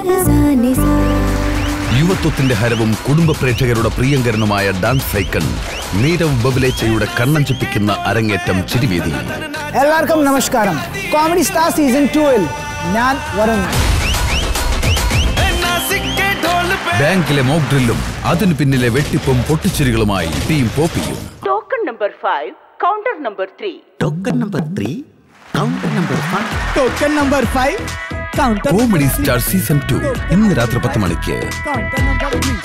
യുവത്വത്തിന്റെ ഹരവും കുടുംബ പ്രേക്ഷകരുടെ പ്രിയങ്കരനുമായ ഡാൻസ് ഐക്കൺ നീരവ് ബബുലേച്ചയുടെ കണ്ണഞ്ചിപ്പിക്കുന്ന അരങ്ങേറ്റം ചിരിവേദി എല്ലാവർക്കും നമസ്കാരം കോമഡി സ്റ്റാർ സീസൺ ടൂവിൽ ഞാൻ വരുൺ ബാങ്കിലെ മോക്ക് ഡ്രില്ലും അതിനു പിന്നിലെ വെട്ടിപ്പും പൊട്ടിച്ചിരികളുമായി ടീം പോപ്പിയും Token number 5, counter number 3. Token number three, counter number five. Token number five counter comedy star season two ഇന്ന് രാത്രി പത്ത് മണിക്ക് കൗണ്ടർ നമ്പർ ത്രീ